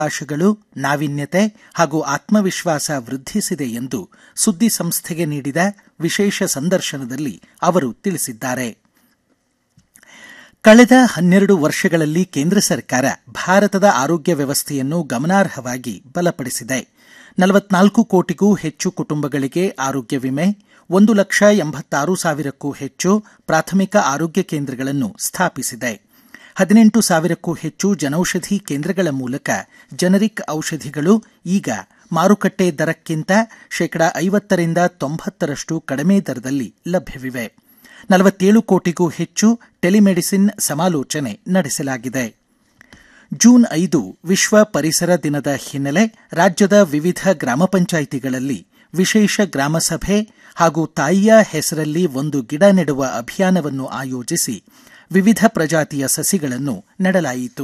ಅವಕಾಶಗಳು ನಾವೀನ್ಯತೆ ಹಾಗೂ ಆತ್ಮವಿಶ್ವಾಸ ವೃದ್ಧಿಸಿದೆ ಎಂದು ಸುದ್ದಿ ಸಂಸ್ಥೆಗೆ ನೀಡಿದ ವಿಶೇಷ ಸಂದರ್ಶನದಲ್ಲಿ ಅವರು ತಿಳಿಸಿದ್ದಾರೆ ಕಳೆದ ಹನ್ನೆರಡು ವರ್ಷಗಳಲ್ಲಿ ಕೇಂದ್ರ ಸರ್ಕಾರ ಭಾರತದ ಆರೋಗ್ಯ ವ್ಯವಸ್ಥೆಯನ್ನು ಗಮನಾರ್ಹವಾಗಿ ಬಲಪಡಿಸಿದೆ ನಲವತ್ನಾಲ್ಕು ಕೋಟಿಗೂ ಹೆಚ್ಚು ಕುಟುಂಬಗಳಿಗೆ ಆರೋಗ್ಯ ವಿಮೆ ಒಂದು ಲಕ್ಷ ಎಂಬತ್ತಾರು ಸಾವಿರಕ್ಕೂ ಹೆಚ್ಚು ಪ್ರಾಥಮಿಕ ಆರೋಗ್ಯ ಕೇಂದ್ರಗಳನ್ನು ಸ್ಥಾಪಿಸಿದೆ ಹದಿನೆಂಟು ಸಾವಿರಕ್ಕೂ ಹೆಚ್ಚು ಜನೌಷಧಿ ಕೇಂದ್ರಗಳ ಮೂಲಕ ಜನರಿಕ್ ಔಷಧಿಗಳು ಈಗ ಮಾರುಕಟ್ಟೆ ದರಕ್ಕಿಂತ ಶೇಕಡಾ ಐವತ್ತರಿಂದ ತೊಂಬತ್ತರಷ್ಟು ಕಡಿಮೆ ದರದಲ್ಲಿ ಲಭ್ಯವಿವೆ ನಲವತ್ತೇಳು ಕೋಟಿಗೂ ಹೆಚ್ಚು ಟೆಲಿಮೆಡಿಸಿನ್ ಸಮಾಲೋಚನೆ ನಡೆಸಲಾಗಿದೆ ಜೂನ್ ಐದು ವಿಶ್ವ ಪರಿಸರ ದಿನದ ಹಿನ್ನೆಲೆ ರಾಜ್ಯದ ವಿವಿಧ ಗ್ರಾಮ ಪಂಚಾಯಿತಿಗಳಲ್ಲಿ ವಿಶೇಷ ಗ್ರಾಮ ಸಭೆ ಹಾಗೂ ತಾಯಿಯ ಹೆಸರಲ್ಲಿ ಒಂದು ಗಿಡ ನೆಡುವ ಅಭಿಯಾನವನ್ನು ಆಯೋಜಿಸಿ ವಿವಿಧ ಪ್ರಜಾತಿಯ ಸಸಿಗಳನ್ನು ನೆಡಲಾಯಿತು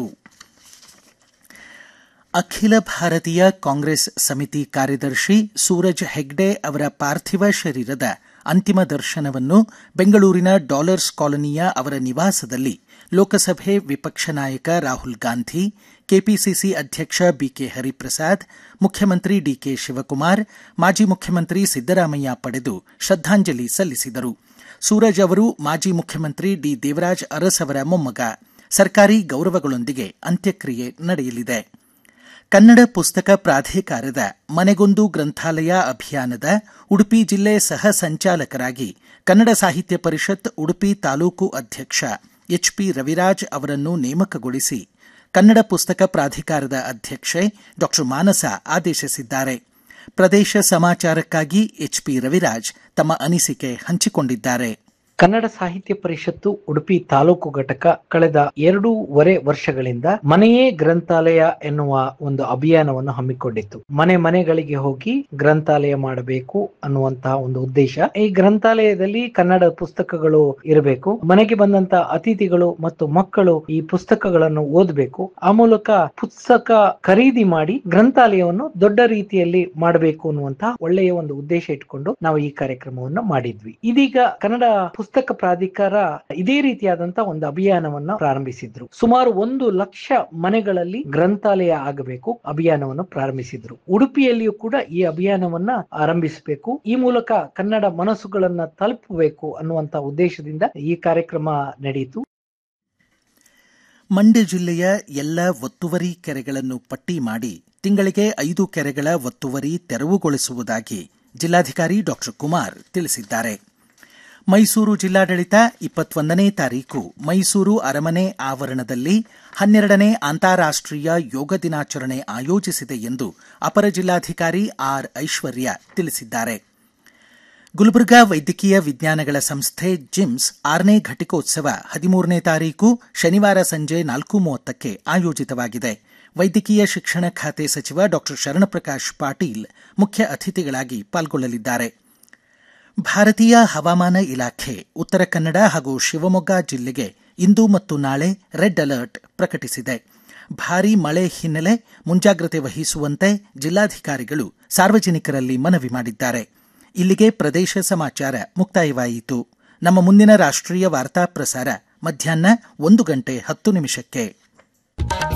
ಅಖಿಲ ಭಾರತೀಯ ಕಾಂಗ್ರೆಸ್ ಸಮಿತಿ ಕಾರ್ಯದರ್ಶಿ ಸೂರಜ್ ಹೆಗ್ಡೆ ಅವರ ಪಾರ್ಥಿವ ಶರೀರದ ಅಂತಿಮ ದರ್ಶನವನ್ನು ಬೆಂಗಳೂರಿನ ಡಾಲರ್ಸ್ ಕಾಲೋನಿಯ ಅವರ ನಿವಾಸದಲ್ಲಿ ಲೋಕಸಭೆ ವಿಪಕ್ಷ ನಾಯಕ ರಾಹುಲ್ ಗಾಂಧಿ ಕೆಪಿಸಿಸಿ ಅಧ್ಯಕ್ಷ ಬಿಕೆ ಹರಿಪ್ರಸಾದ್ ಮುಖ್ಯಮಂತ್ರಿ ಡಿಕೆ ಶಿವಕುಮಾರ್ ಮಾಜಿ ಮುಖ್ಯಮಂತ್ರಿ ಸಿದ್ದರಾಮಯ್ಯ ಪಡೆದು ಶ್ರದ್ದಾಂಜಲಿ ಸಲ್ಲಿಸಿದರು ಸೂರಜ್ ಅವರು ಮಾಜಿ ಮುಖ್ಯಮಂತ್ರಿ ಡಿ ದೇವರಾಜ್ ಅರಸ್ ಅವರ ಮೊಮ್ಮಗ ಸರ್ಕಾರಿ ಗೌರವಗಳೊಂದಿಗೆ ಅಂತ್ಯಕ್ರಿಯೆ ನಡೆಯಲಿದೆ ಕನ್ನಡ ಪುಸ್ತಕ ಪ್ರಾಧಿಕಾರದ ಮನೆಗೊಂದು ಗ್ರಂಥಾಲಯ ಅಭಿಯಾನದ ಉಡುಪಿ ಜಿಲ್ಲೆ ಸಹ ಸಂಚಾಲಕರಾಗಿ ಕನ್ನಡ ಸಾಹಿತ್ಯ ಪರಿಷತ್ ಉಡುಪಿ ತಾಲೂಕು ಅಧ್ಯಕ್ಷ ಎಚ್ಪಿ ರವಿರಾಜ್ ಅವರನ್ನು ನೇಮಕಗೊಳಿಸಿ ಕನ್ನಡ ಪುಸ್ತಕ ಪ್ರಾಧಿಕಾರದ ಅಧ್ಯಕ್ಷೆ ಡಾ ಮಾನಸ ಆದೇಶಿಸಿದ್ದಾರೆ ಪ್ರದೇಶ ಸಮಾಚಾರಕ್ಕಾಗಿ ಎಚ್ಪಿ ರವಿರಾಜ್ ತಮ್ಮ ಅನಿಸಿಕೆ ಹಂಚಿಕೊಂಡಿದ್ದಾರೆ ಕನ್ನಡ ಸಾಹಿತ್ಯ ಪರಿಷತ್ತು ಉಡುಪಿ ತಾಲೂಕು ಘಟಕ ಕಳೆದ ಎರಡೂವರೆ ವರ್ಷಗಳಿಂದ ಮನೆಯೇ ಗ್ರಂಥಾಲಯ ಎನ್ನುವ ಒಂದು ಅಭಿಯಾನವನ್ನು ಹಮ್ಮಿಕೊಂಡಿತ್ತು ಮನೆ ಮನೆಗಳಿಗೆ ಹೋಗಿ ಗ್ರಂಥಾಲಯ ಮಾಡಬೇಕು ಅನ್ನುವಂತಹ ಒಂದು ಉದ್ದೇಶ ಈ ಗ್ರಂಥಾಲಯದಲ್ಲಿ ಕನ್ನಡ ಪುಸ್ತಕಗಳು ಇರಬೇಕು ಮನೆಗೆ ಬಂದಂತ ಅತಿಥಿಗಳು ಮತ್ತು ಮಕ್ಕಳು ಈ ಪುಸ್ತಕಗಳನ್ನು ಓದಬೇಕು ಆ ಮೂಲಕ ಪುಸ್ತಕ ಖರೀದಿ ಮಾಡಿ ಗ್ರಂಥಾಲಯವನ್ನು ದೊಡ್ಡ ರೀತಿಯಲ್ಲಿ ಮಾಡಬೇಕು ಅನ್ನುವಂತಹ ಒಳ್ಳೆಯ ಒಂದು ಉದ್ದೇಶ ಇಟ್ಕೊಂಡು ನಾವು ಈ ಕಾರ್ಯಕ್ರಮವನ್ನು ಮಾಡಿದ್ವಿ ಇದೀಗ ಕನ್ನಡ ಪುಸ್ತಕ ಪ್ರಾಧಿಕಾರ ಇದೇ ರೀತಿಯಾದಂತಹ ಒಂದು ಅಭಿಯಾನವನ್ನ ಪ್ರಾರಂಭಿಸಿದ್ರು ಸುಮಾರು ಒಂದು ಲಕ್ಷ ಮನೆಗಳಲ್ಲಿ ಗ್ರಂಥಾಲಯ ಆಗಬೇಕು ಅಭಿಯಾನವನ್ನು ಪ್ರಾರಂಭಿಸಿದ್ರು ಉಡುಪಿಯಲ್ಲಿಯೂ ಕೂಡ ಈ ಅಭಿಯಾನವನ್ನ ಆರಂಭಿಸಬೇಕು ಈ ಮೂಲಕ ಕನ್ನಡ ಮನಸ್ಸುಗಳನ್ನ ತಲುಪಬೇಕು ಅನ್ನುವಂತ ಉದ್ದೇಶದಿಂದ ಈ ಕಾರ್ಯಕ್ರಮ ನಡೆಯಿತು ಮಂಡ್ಯ ಜಿಲ್ಲೆಯ ಎಲ್ಲ ಒತ್ತುವರಿ ಕೆರೆಗಳನ್ನು ಪಟ್ಟಿ ಮಾಡಿ ತಿಂಗಳಿಗೆ ಐದು ಕೆರೆಗಳ ಒತ್ತುವರಿ ತೆರವುಗೊಳಿಸುವುದಾಗಿ ಜಿಲ್ಲಾಧಿಕಾರಿ ಡಾ ಕುಮಾರ್ ತಿಳಿಸಿದ್ದಾರೆ ಮೈಸೂರು ಜಿಲ್ಲಾಡಳಿತ ಇಪ್ಪತ್ತೊಂದನೇ ತಾರೀಕು ಮೈಸೂರು ಅರಮನೆ ಆವರಣದಲ್ಲಿ ಹನ್ನೆರಡನೇ ಅಂತಾರಾಷ್ಟೀಯ ಯೋಗ ದಿನಾಚರಣೆ ಆಯೋಜಿಸಿದೆ ಎಂದು ಅಪರ ಜಿಲ್ಲಾಧಿಕಾರಿ ಆರ್ ಐಶ್ವರ್ಯ ತಿಳಿಸಿದ್ದಾರೆ ಗುಲ್ಬರ್ಗಾ ವೈದ್ಯಕೀಯ ವಿಜ್ಞಾನಗಳ ಸಂಸ್ಥೆ ಜಿಮ್ಸ್ ಆರನೇ ಘಟಿಕೋತ್ಸವ ಹದಿಮೂರನೇ ತಾರೀಕು ಶನಿವಾರ ಸಂಜೆ ನಾಲ್ಕು ಮೂವತ್ತಕ್ಕೆ ಆಯೋಜಿತವಾಗಿದೆ ವೈದ್ಯಕೀಯ ಶಿಕ್ಷಣ ಖಾತೆ ಸಚಿವ ಡಾ ಶರಣಪ್ರಕಾಶ್ ಪಾಟೀಲ್ ಮುಖ್ಯ ಅತಿಥಿಗಳಾಗಿ ಪಾಲ್ಗೊಳ್ಳಲಿದ್ದಾರೆ ಭಾರತೀಯ ಹವಾಮಾನ ಇಲಾಖೆ ಉತ್ತರ ಕನ್ನಡ ಹಾಗೂ ಶಿವಮೊಗ್ಗ ಜಿಲ್ಲೆಗೆ ಇಂದು ಮತ್ತು ನಾಳೆ ರೆಡ್ ಅಲರ್ಟ್ ಪ್ರಕಟಿಸಿದೆ ಭಾರೀ ಮಳೆ ಹಿನ್ನೆಲೆ ಮುಂಜಾಗ್ರತೆ ವಹಿಸುವಂತೆ ಜಿಲ್ಲಾಧಿಕಾರಿಗಳು ಸಾರ್ವಜನಿಕರಲ್ಲಿ ಮನವಿ ಮಾಡಿದ್ದಾರೆ ಇಲ್ಲಿಗೆ ಪ್ರದೇಶ ಸಮಾಚಾರ ಮುಕ್ತಾಯವಾಯಿತು ನಮ್ಮ ಮುಂದಿನ ರಾಷ್ಟ್ರೀಯ ವಾರ್ತಾ ಪ್ರಸಾರ ಮಧ್ಯಾಹ್ನ ಒಂದು ಗಂಟೆ ಹತ್ತು ನಿಮಿಷಕ್ಕೆ